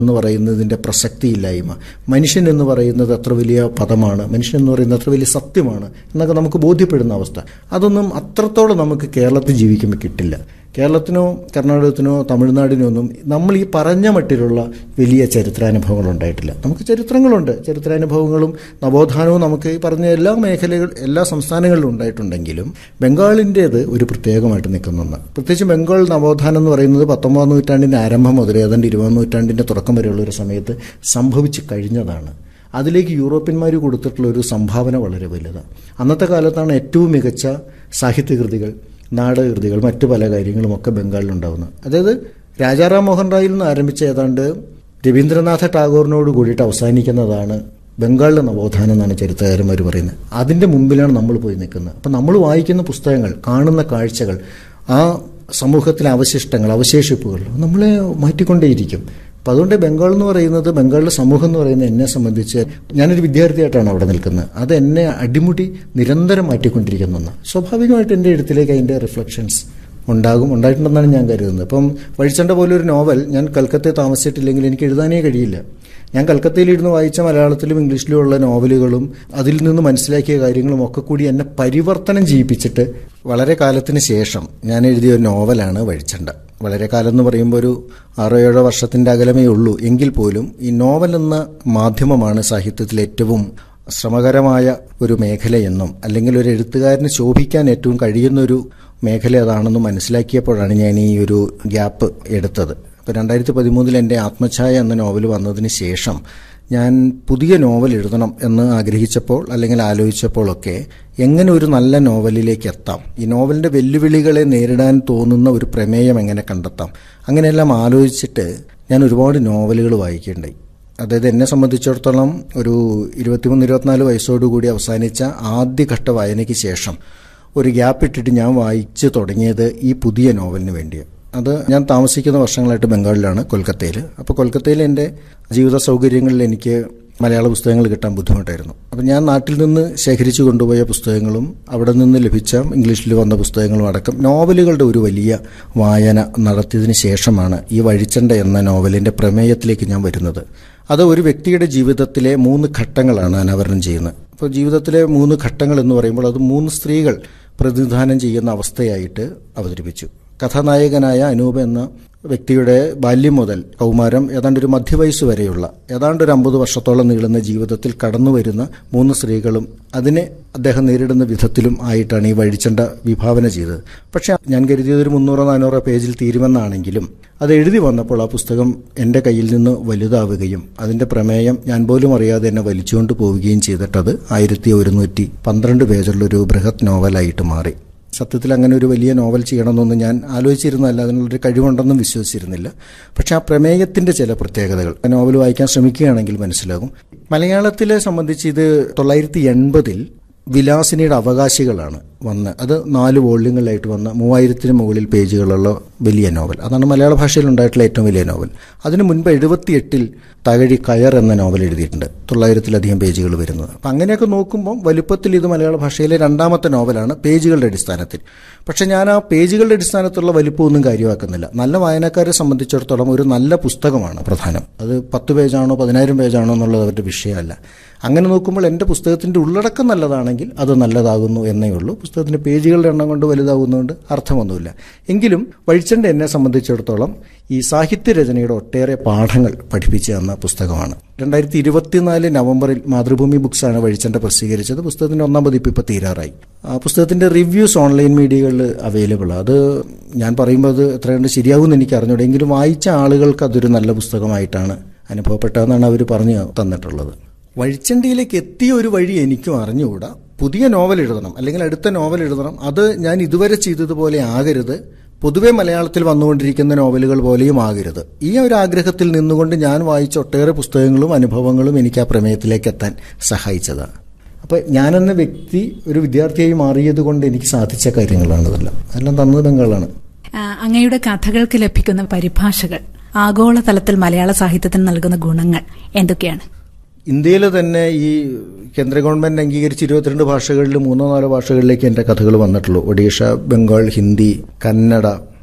എന്ന് പറയുന്നതിൻ്റെ പ്രസക്തിയില്ലായ്മ മനുഷ്യൻ എന്ന് പറയുന്നത് അത്ര വലിയ പദമാണ് മനുഷ്യൻ എന്ന് പറയുന്നത് അത്ര വലിയ സത്യമാണ് എന്നൊക്കെ നമുക്ക് ബോധ്യപ്പെടുന്ന അവസ്ഥ അതൊന്നും അത്രത്തോളം നമുക്ക് കേരളത്തിൽ ജീവിക്കുമ്പോൾ കിട്ടില്ല കേരളത്തിനോ കർണാടകത്തിനോ തമിഴ്നാടിനോ ഒന്നും നമ്മൾ ഈ പറഞ്ഞ മട്ടിലുള്ള വലിയ ചരിത്രാനുഭവങ്ങൾ ഉണ്ടായിട്ടില്ല നമുക്ക് ചരിത്രങ്ങളുണ്ട് ചരിത്രാനുഭവങ്ങളും നവോത്ഥാനവും നമുക്ക് ഈ പറഞ്ഞ എല്ലാ മേഖലകൾ എല്ലാ സംസ്ഥാനങ്ങളിലും ഉണ്ടായിട്ടുണ്ടെങ്കിലും ബംഗാളിൻ്റേത് ഒരു പ്രത്യേകമായിട്ട് നിൽക്കുന്ന ഒന്ന് പ്രത്യേകിച്ച് ബംഗാൾ നവോത്ഥാനം എന്ന് പറയുന്നത് പത്തൊമ്പതാം നൂറ്റാണ്ടിൻ്റെ ആരംഭം മുതൽ ഏതാണ്ട് ഇരുപതാം നൂറ്റാണ്ടിൻ്റെ തുടക്കം വരെയുള്ള ഒരു സമയത്ത് സംഭവിച്ചു കഴിഞ്ഞതാണ് അതിലേക്ക് യൂറോപ്യന്മാർ കൊടുത്തിട്ടുള്ള ഒരു സംഭാവന വളരെ വലുതാണ് അന്നത്തെ കാലത്താണ് ഏറ്റവും മികച്ച സാഹിത്യകൃതികൾ നാടകകൃതികൾ മറ്റു പല കാര്യങ്ങളും ഒക്കെ ബംഗാളിലുണ്ടാവുന്നത് അതായത് രാജാറാം മോഹൻ റായിൽ നിന്ന് ആരംഭിച്ച ഏതാണ്ട് രവീന്ദ്രനാഥ ടാഗോറിനോട് കൂടിയിട്ട് അവസാനിക്കുന്നതാണ് ബംഗാളിലെ നവോത്ഥാനം എന്നാണ് ചരിത്രകാരന്മാർ പറയുന്നത് അതിൻ്റെ മുമ്പിലാണ് നമ്മൾ പോയി നിൽക്കുന്നത് അപ്പം നമ്മൾ വായിക്കുന്ന പുസ്തകങ്ങൾ കാണുന്ന കാഴ്ചകൾ ആ സമൂഹത്തിലെ അവശിഷ്ടങ്ങൾ അവശേഷിപ്പുകൾ നമ്മളെ മാറ്റിക്കൊണ്ടേയിരിക്കും അപ്പം അതുകൊണ്ട് ബംഗാൾ എന്ന് പറയുന്നത് ബംഗാളിലെ സമൂഹം എന്ന് പറയുന്നത് എന്നെ സംബന്ധിച്ച് ഞാനൊരു വിദ്യാർത്ഥിയായിട്ടാണ് അവിടെ നിൽക്കുന്നത് അത് എന്നെ അടിമുടി നിരന്തരം മാറ്റിക്കൊണ്ടിരിക്കുന്ന ഒന്ന് സ്വാഭാവികമായിട്ട് എൻ്റെ എഴുത്തിലേക്ക് അതിൻ്റെ റിഫ്ലക്ഷൻസ് ഉണ്ടാകും ഉണ്ടായിട്ടുണ്ടെന്നാണ് ഞാൻ കരുതുന്നത് ഇപ്പം വഴിച്ചണ്ട പോലെ ഒരു നോവൽ ഞാൻ കൽക്കത്തയിൽ താമസിച്ചിട്ടില്ലെങ്കിൽ എനിക്ക് എഴുതാനേ കഴിയില്ല ഞാൻ കൽക്കത്തയിലിരുന്ന് വായിച്ച മലയാളത്തിലും ഇംഗ്ലീഷിലും ഉള്ള നോവലുകളും അതിൽ നിന്ന് മനസ്സിലാക്കിയ കാര്യങ്ങളും ഒക്കെ കൂടി എന്നെ പരിവർത്തനം ചെയ്യിപ്പിച്ചിട്ട് വളരെ കാലത്തിന് ശേഷം ഞാൻ എഴുതിയ ഒരു നോവലാണ് വഴിച്ചണ്ട വളരെ കാലം എന്ന് പറയുമ്പോൾ ഒരു ആറോ ഏഴോ വർഷത്തിൻ്റെ അകലമേ ഉള്ളൂ എങ്കിൽ പോലും ഈ നോവൽ എന്ന മാധ്യമമാണ് സാഹിത്യത്തിൽ ഏറ്റവും ശ്രമകരമായ ഒരു മേഖലയെന്നും അല്ലെങ്കിൽ ഒരു എഴുത്തുകാരന് ശോഭിക്കാൻ ഏറ്റവും കഴിയുന്നൊരു മേഖല അതാണെന്ന് മനസ്സിലാക്കിയപ്പോഴാണ് ഞാൻ ഈ ഒരു ഗ്യാപ്പ് എടുത്തത് അപ്പോൾ രണ്ടായിരത്തി പതിമൂന്നിൽ എൻ്റെ ആത്മഛായ എന്ന നോവൽ വന്നതിന് ശേഷം ഞാൻ പുതിയ നോവൽ എഴുതണം എന്ന് ആഗ്രഹിച്ചപ്പോൾ അല്ലെങ്കിൽ ആലോചിച്ചപ്പോഴൊക്കെ എങ്ങനെ ഒരു നല്ല നോവലിലേക്ക് എത്താം ഈ നോവലിൻ്റെ വെല്ലുവിളികളെ നേരിടാൻ തോന്നുന്ന ഒരു പ്രമേയം എങ്ങനെ കണ്ടെത്താം അങ്ങനെയെല്ലാം ആലോചിച്ചിട്ട് ഞാൻ ഒരുപാട് നോവലുകൾ വായിക്കേണ്ടായി അതായത് എന്നെ സംബന്ധിച്ചിടത്തോളം ഒരു ഇരുപത്തിമൂന്ന് ഇരുപത്തിനാല് വയസ്സോടുകൂടി അവസാനിച്ച ആദ്യഘട്ട വായനയ്ക്ക് ശേഷം ഒരു ഗ്യാപ്പ് ഇട്ടിട്ട് ഞാൻ വായിച്ചു തുടങ്ങിയത് ഈ പുതിയ നോവലിന് വേണ്ടിയാണ് അത് ഞാൻ താമസിക്കുന്ന വർഷങ്ങളായിട്ട് ബംഗാളിലാണ് കൊൽക്കത്തയിൽ അപ്പോൾ കൊൽക്കത്തയിൽ എൻ്റെ ജീവിത സൗകര്യങ്ങളിൽ എനിക്ക് മലയാള പുസ്തകങ്ങൾ കിട്ടാൻ ബുദ്ധിമുട്ടായിരുന്നു അപ്പോൾ ഞാൻ നാട്ടിൽ നിന്ന് ശേഖരിച്ചു കൊണ്ടുപോയ പുസ്തകങ്ങളും അവിടെ നിന്ന് ലഭിച്ച ഇംഗ്ലീഷിൽ വന്ന പുസ്തകങ്ങളും അടക്കം നോവലുകളുടെ ഒരു വലിയ വായന നടത്തിയതിന് ശേഷമാണ് ഈ വഴിച്ചണ്ട എന്ന നോവലിൻ്റെ പ്രമേയത്തിലേക്ക് ഞാൻ വരുന്നത് അത് ഒരു വ്യക്തിയുടെ ജീവിതത്തിലെ മൂന്ന് ഘട്ടങ്ങളാണ് അനാവരണം ചെയ്യുന്നത് അപ്പോൾ ജീവിതത്തിലെ മൂന്ന് ഘട്ടങ്ങൾ എന്ന് പറയുമ്പോൾ അത് മൂന്ന് സ്ത്രീകൾ പ്രതിനിധാനം ചെയ്യുന്ന അവസ്ഥയായിട്ട് അവതരിപ്പിച്ചു കഥാനായകനായ അനൂപ് എന്ന വ്യക്തിയുടെ ബാല്യം മുതൽ കൗമാരം ഏതാണ്ട് ഒരു മധ്യവയസ്സ് വരെയുള്ള ഏതാണ്ട് ഒരു അമ്പത് വർഷത്തോളം നീളുന്ന ജീവിതത്തിൽ കടന്നു വരുന്ന മൂന്ന് സ്ത്രീകളും അതിനെ അദ്ദേഹം നേരിടുന്ന വിധത്തിലും ആയിട്ടാണ് ഈ വഴിച്ചണ്ട വിഭാവന ചെയ്തത് പക്ഷേ ഞാൻ കരുതിയത് ഒരു മുന്നൂറോ നാനൂറോ പേജിൽ തീരുമെന്നാണെങ്കിലും അത് എഴുതി വന്നപ്പോൾ ആ പുസ്തകം എൻ്റെ കയ്യിൽ നിന്ന് വലുതാവുകയും അതിൻ്റെ പ്രമേയം ഞാൻ പോലും അറിയാതെ എന്നെ വലിച്ചുകൊണ്ട് പോവുകയും ചെയ്തിട്ടത് ആയിരത്തി ഒരുന്നൂറ്റി പന്ത്രണ്ട് പേജുള്ള ഒരു ബൃഹത് നോവലായിട്ട് മാറി സത്യത്തിൽ അങ്ങനെ ഒരു വലിയ നോവൽ ചെയ്യണമെന്നൊന്നും ഞാൻ ആലോചിച്ചിരുന്നല്ല അതിനുള്ളൊരു കഴിവുണ്ടെന്നും വിശ്വസിച്ചിരുന്നില്ല പക്ഷെ ആ പ്രമേയത്തിന്റെ ചില പ്രത്യേകതകൾ ആ നോവൽ വായിക്കാൻ ശ്രമിക്കുകയാണെങ്കിൽ മനസ്സിലാകും മലയാളത്തിലെ സംബന്ധിച്ച് ഇത് തൊള്ളായിരത്തി എൺപതിൽ വിലാസിനിയുടെ അവകാശികളാണ് വന്ന് അത് നാല് വോള്യങ്ങളിലായിട്ട് വന്ന മൂവായിരത്തിന് മുകളിൽ പേജുകളുള്ള വലിയ നോവൽ അതാണ് മലയാള ഭാഷയിൽ ഉണ്ടായിട്ടുള്ള ഏറ്റവും വലിയ നോവൽ അതിനു മുൻപ് എഴുപത്തിയെട്ടിൽ തകഴി കയർ എന്ന നോവൽ എഴുതിയിട്ടുണ്ട് തൊള്ളായിരത്തിലധികം പേജുകൾ വരുന്നത് അപ്പം അങ്ങനെയൊക്കെ നോക്കുമ്പോൾ വലുപ്പത്തിൽ ഇത് മലയാള ഭാഷയിലെ രണ്ടാമത്തെ നോവലാണ് പേജുകളുടെ അടിസ്ഥാനത്തിൽ പക്ഷേ ഞാൻ ആ പേജുകളുടെ അടിസ്ഥാനത്തിലുള്ള വലുപ്പമൊന്നും കാര്യമാക്കുന്നില്ല നല്ല വായനക്കാരെ സംബന്ധിച്ചിടത്തോളം ഒരു നല്ല പുസ്തകമാണ് പ്രധാനം അത് പത്ത് പേജാണോ പതിനായിരം പേജാണോ എന്നുള്ളത് അവരുടെ വിഷയമല്ല അങ്ങനെ നോക്കുമ്പോൾ എൻ്റെ പുസ്തകത്തിൻ്റെ ഉള്ളടക്കം നല്ലതാണെങ്കിൽ അത് നല്ലതാകുന്നു എന്നേ ഉള്ളൂ പുസ്തകത്തിൻ്റെ പേജുകളുടെ എണ്ണം കൊണ്ട് വലുതാകുന്നതുകൊണ്ട് അർത്ഥമൊന്നുമില്ല എങ്കിലും വഴിച്ചണ്ട എന്നെ സംബന്ധിച്ചിടത്തോളം ഈ സാഹിത്യരചനയുടെ ഒട്ടേറെ പാഠങ്ങൾ പഠിപ്പിച്ചു തന്ന പുസ്തകമാണ് രണ്ടായിരത്തി ഇരുപത്തിനാല് നവംബറിൽ മാതൃഭൂമി ബുക്സാണ് വഴിച്ചണ്ട പ്രസിദ്ധീകരിച്ചത് പുസ്തകത്തിൻ്റെ ഒന്നാം പതിപ്പ് ഇപ്പോൾ തീരാറായി ആ പുസ്തകത്തിൻ്റെ റിവ്യൂസ് ഓൺലൈൻ മീഡിയകളിൽ അവൈലബിൾ അത് ഞാൻ പറയുമ്പോൾ അത് എത്രയുണ്ട് ശരിയാകുമെന്ന് എനിക്ക് അറിഞ്ഞൂടെ എങ്കിലും വായിച്ച ആളുകൾക്ക് അതൊരു നല്ല പുസ്തകമായിട്ടാണ് അനുഭവപ്പെട്ടതെന്നാണ് അവർ പറഞ്ഞു തന്നിട്ടുള്ളത് വഴിച്ചണ്ടിയിലേക്ക് എത്തിയ ഒരു വഴി എനിക്കും അറിഞ്ഞുകൂടാ പുതിയ നോവൽ എഴുതണം അല്ലെങ്കിൽ അടുത്ത നോവൽ എഴുതണം അത് ഞാൻ ഇതുവരെ ചെയ്തതുപോലെ ആകരുത് പൊതുവെ മലയാളത്തിൽ വന്നുകൊണ്ടിരിക്കുന്ന നോവലുകൾ പോലെയും ആകരുത് ഈ ഒരു ആഗ്രഹത്തിൽ നിന്നുകൊണ്ട് ഞാൻ വായിച്ച ഒട്ടേറെ പുസ്തകങ്ങളും അനുഭവങ്ങളും എനിക്ക് ആ പ്രമേയത്തിലേക്ക് എത്താൻ സഹായിച്ചതാണ് അപ്പോൾ ഞാനെന്ന വ്യക്തി ഒരു വിദ്യാർത്ഥിയായി മാറിയത് കൊണ്ട് എനിക്ക് സാധിച്ച കാര്യങ്ങളാണ് ഇതെല്ലാം അതെല്ലാം തന്നത് ബംഗാളാണ് ആ, അങ്ങയുടെ കഥകൾക്ക് ലഭിക്കുന്ന പരിഭാഷകൾ ആഗോളതലത്തിൽ മലയാള സാഹിത്യത്തിന് നൽകുന്ന ഗുണങ്ങൾ എന്തൊക്കെയാണ് ഇന്ത്യയിൽ തന്നെ ഈ കേന്ദ്ര ഗവൺമെന്റ് അംഗീകരിച്ച ഇരുപത്തിരണ്ട് ഭാഷകളിൽ മൂന്നോ നാലോ ഭാഷകളിലേക്ക് എൻ്റെ കഥകൾ വന്നിട്ടുള്ളൂ ഒഡീഷ ബംഗാൾ ഹിന്ദി കന്നഡ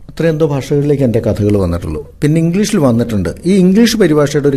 അത്ര എന്തോ ഭാഷകളിലേക്ക് എൻ്റെ കഥകൾ വന്നിട്ടുള്ളൂ പിന്നെ ഇംഗ്ലീഷിൽ വന്നിട്ടുണ്ട് ഈ ഇംഗ്ലീഷ് പരിഭാഷയുടെ ഒരു